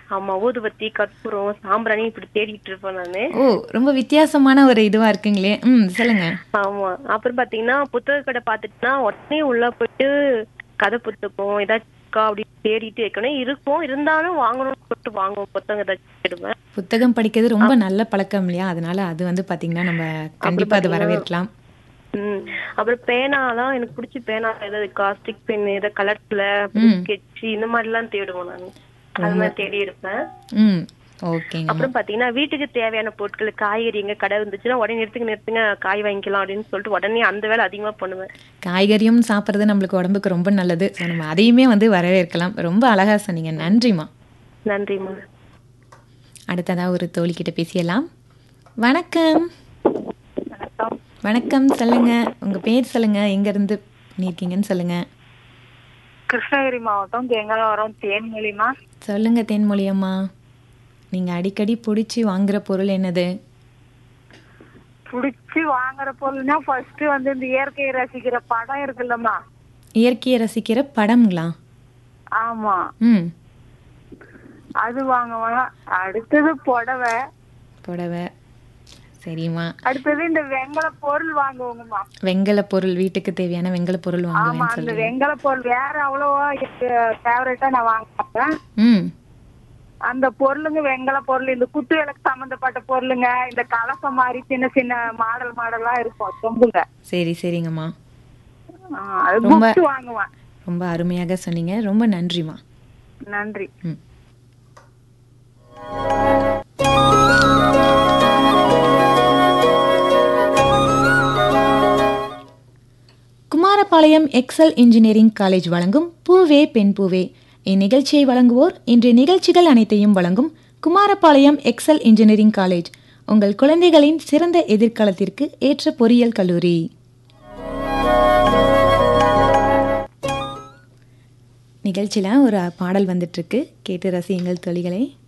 ஆமா ஊதுபத்தி கற்பூரம் சாம்பிராணி இப்படி தேடிட்டு இருப்பேன் நானு ஓ ரொம்ப வித்தியாசமான ஒரு இதுவா இருக்குங்களே ம் சொல்லுங்க ஆமா அப்புறம் பாத்தீங்கன்னா புத்தக கடை பாத்துட்டுனா உடனே உள்ள போயிட்டு கதை புத்தகம் ஏதாச்சும் இருக்கா அப்படின்னு தேடிட்டு வைக்கணும் இருக்கும் இருந்தாலும் வாங்கணும்னு சொல்லிட்டு வாங்குவோம் புத்தகம் ஏதாச்சும் தேடுவேன் புத்தகம் படிக்கிறது ரொம்ப நல்ல பழக்கம் இல்லையா அதனால அது வந்து பாத்தீங்கன்னா நம்ம கண்டிப்பா அது வரவேற்கலாம் ம் அப்புறம் பேனாலாம் எனக்கு பிடிச்ச பேனா ஏதாவது காஸ்டிக் பென் ஏதாவது கலர்ஸ்ல ஸ்கெட்ச் இந்த மாதிரி எல்லாம் தேடுவோம் நான் அது மாதிரி தேடி இருப்பேன் ம் ஓகேங்க அப்புறம் பாத்தீங்கன்னா வீட்டுக்கு தேவையான பொருட்கள் காய்கறி எங்க கடை இருந்துச்சுன்னா உடனே நிறுத்துங்க நிறுத்துங்க காய் வாங்கிக்கலாம் அப்படின்னு சொல்லிட்டு உடனே அந்த வேலை அதிகமா பண்ணுவேன் காய்கறியும் சாப்பிட்றது நம்மளுக்கு உடம்புக்கு ரொம்ப நல்லது ஸோ நம்ம அதையுமே வந்து வரவேற்கலாம் ரொம்ப அழகா சொன்னீங்க நன்றிம்மா நன்றிம்மா அடுத்ததா ஒரு தோழிக்கிட்ட பேசியலாம் வணக்கம் வணக்கம் சொல்லுங்க உங்க பேர் சொல்லுங்க எங்க இருந்து பண்ணியிருக்கீங்கன்னு சொல்லுங்க கிருஷ்ணகிரி மாவட்டம் தேங்காவரம் தேன்மொழிமா சொல்லுங்க தேன்மொழி அம்மா நீங்க அடிக்கடி பிடிச்சி வாங்குற பொருள் என்னது புடிச்சு வாங்குற பொருள்னா ஃபர்ஸ்ட் வந்து இந்த இயற்கையை ரசிக்கிற படம் இருக்குல்லம்மா இயற்கையை ரசிக்கிற படம்ங்களா ஆமா ம் அது வாங்குவேன் அடுத்தது புடவை புடவை சரிம்மா அடுத்தது இந்த வெங்கல பொருள் வாங்குவோங்கம்மா வெங்கல பொருள் வீட்டுக்கு தேவையான வெங்கல பொருள் ஆமா வாங்குவேன்னு அந்த சொல்றீங்க வெங்கல பொருள் வேற அவ்வளவா ஃபேவரட்டா நான் வாங்க மாட்டேன் ம் அந்த பொருளுங்க வெங்கல பொருள் இந்த குத்து விளக்கு சம்பந்தப்பட்ட பொருளுங்க இந்த கலசம் மாதிரி சின்ன சின்ன மாடல் மாடலா இருக்கும் சொம்புங்க சரி சரிங்கம்மா ஆ, அது ரொம்ப- புக்ஸ் வாங்குவேன் ரொம்ப அருமையாக சொன்னீங்க ரொம்ப நன்றிம்மா நன்றி ம் குமாரபாளையம் எக்ஸல் இன்ஜினியரிங் காலேஜ் வழங்கும் பூவே பெண் பூவே இந்நிகழ்ச்சியை வழங்குவோர் இன்றைய நிகழ்ச்சிகள் அனைத்தையும் வழங்கும் குமாரபாளையம் எக்ஸல் இன்ஜினியரிங் காலேஜ் உங்கள் குழந்தைகளின் சிறந்த எதிர்காலத்திற்கு ஏற்ற பொறியியல் கல்லூரி நிகழ்ச்சியில் ஒரு பாடல் வந்துட்டு இருக்கு கேட்டு ரசியுங்கள் தொழிகளை